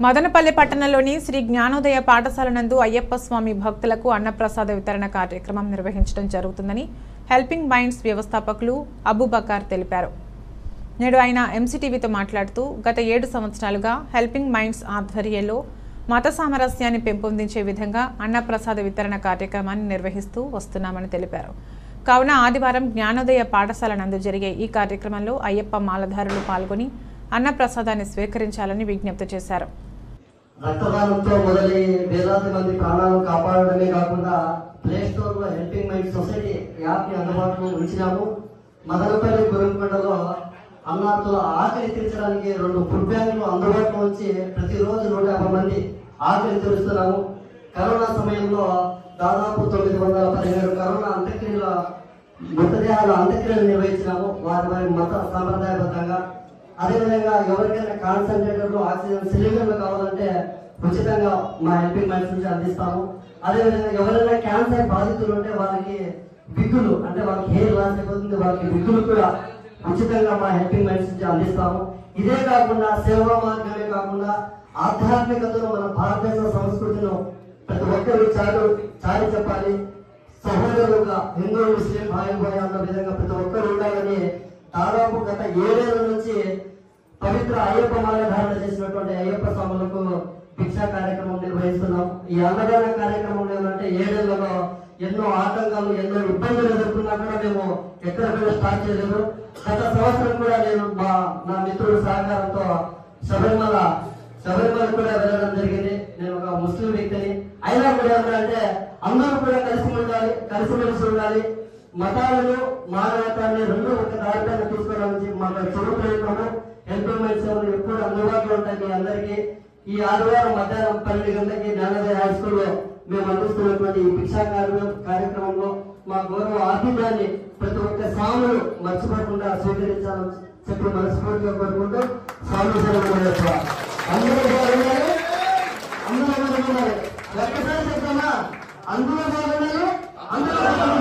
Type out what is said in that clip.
మదనపల్లి పట్టణంలోని శ్రీ జ్ఞానోదయ పాఠశాల నందు అయ్యప్ప స్వామి భక్తులకు అన్నప్రసాద వితరణ కార్యక్రమం నిర్వహించడం జరుగుతుందని హెల్పింగ్ మైండ్స్ వ్యవస్థాపకులు అబూబకార్ తెలిపారు నేడు ఆయన ఎంసీటీవీతో మాట్లాడుతూ గత ఏడు సంవత్సరాలుగా హెల్పింగ్ మైండ్స్ ఆధ్వర్యంలో మత సామరస్యాన్ని పెంపొందించే విధంగా అన్నప్రసాద వితరణ కార్యక్రమాన్ని నిర్వహిస్తూ వస్తున్నామని తెలిపారు కావున ఆదివారం జ్ఞానోదయ పాఠశాల నందు జరిగే ఈ కార్యక్రమంలో అయ్యప్ప మాలధారులు పాల్గొని అన్నప్రసాదాన్ని స్వీకరించాలని విజ్ఞప్తి చేశారు రక్తదానంతో మొదలై వేలాది మంది ప్రాణాలను కాపాడడమే కాకుండా ప్లే స్టోర్ లో హెల్పింగ్ మైండ్ సొసైటీ యాప్ ని అందుబాటులో ఉంచినాము మదనపల్లి గురంకొండలో అన్నార్థుల ఆకలి తీర్చడానికి రెండు ఫుడ్ బ్యాంకులు అందుబాటులో ఉంచి ప్రతిరోజు నూట యాభై మంది ఆకలి తీరుస్తున్నాము కరోనా సమయంలో దాదాపు తొమ్మిది వందల పదిహేడు కరోనా అంత్యక్రియల మృతదేహాల అంత్యక్రియలు నిర్వహించినాము వారి వారి మత సాంప్రదాయబద్ధంగా అదేవిధంగా ఎవరికైనా కాన్సన్ట్రేటర్లు ఆక్సిజన్ సిలిండర్లు కావాలంటే ఉచితంగా మా హెల్పింగ్ మైండ్స్ నుంచి అందిస్తాము అదేవిధంగా ఎవరైనా క్యాన్సర్ బాధితులు ఉంటే వాళ్ళకి విగ్గులు అంటే వాళ్ళకి హెయిర్ లాస్ అయిపోతుంది వాళ్ళకి విగ్గులు కూడా ఉచితంగా మా హెల్పింగ్ మైండ్స్ నుంచి అందిస్తాము ఇదే కాకుండా సేవా మార్గమే కాకుండా ఆధ్యాత్మికతను మన భారతదేశ సంస్కృతిను ప్రతి ఒక్కరు చాలు చాలి చెప్పాలి సహోదరులుగా హిందూ ముస్లిం భాయి భాయి అన్న విధంగా ప్రతి ఒక్కరు ఉండాలని దాదాపు గత ఏడేళ్ల నుంచి పవిత్ర అయ్యప్ప మాల ధారణ చేసినటువంటి అయ్యప్ప స్వాములకు భిక్షా కార్యక్రమం నిర్వహిస్తున్నాం ఈ అన్నదాన కార్యక్రమం ఏమంటే ఏడేళ్లలో ఎన్నో ఆటంకాలు ఎన్నో ఇబ్బందులు ఎదుర్కొన్నా కూడా మేము ఎక్కడ కూడా స్టార్ట్ చేయలేదు గత సంవత్సరం కూడా నేను మా నా మిత్రుల సహకారంతో శబరిమల శబరిమల కూడా వెళ్ళడం జరిగింది నేను ఒక ముస్లిం వ్యక్తిని అయినా కూడా ఏమంటే అందరూ కూడా కలిసి ఉండాలి కలిసిమెలిసి ఉండాలి మతాలను మానవతాన్ని రెండు ఒక దారిపైన తీసుకురావాలని మాకు చెడు ప్రయత్నము ఎంప్లాయ్మెంట్ సేవలు ఎప్పుడు అందుబాటులో ఉంటాయి మీ అందరికీ ఈ ఆదివారం మధ్యాహ్నం పన్నెండు గంటలకి జ్ఞానోదయ హై స్కూల్లో మేము అందిస్తున్నటువంటి ఈ భిక్షా కార్య- కార్యక్రమంలో మా గౌరవ ఆతిథ్యాన్ని ప్రతి ఒక్క స్వాములు మర్చిపోకుండా స్వీకరించాలని చెప్పి మనస్ఫూర్తిగా కోరుకుంటూ స్వామి సేవ అందరూ బాగున్నారు అందరూ బాగున్నారు ఒక్కసారి చెప్తామా అందరూ బాగున్నారు అందరూ బాగున్నారు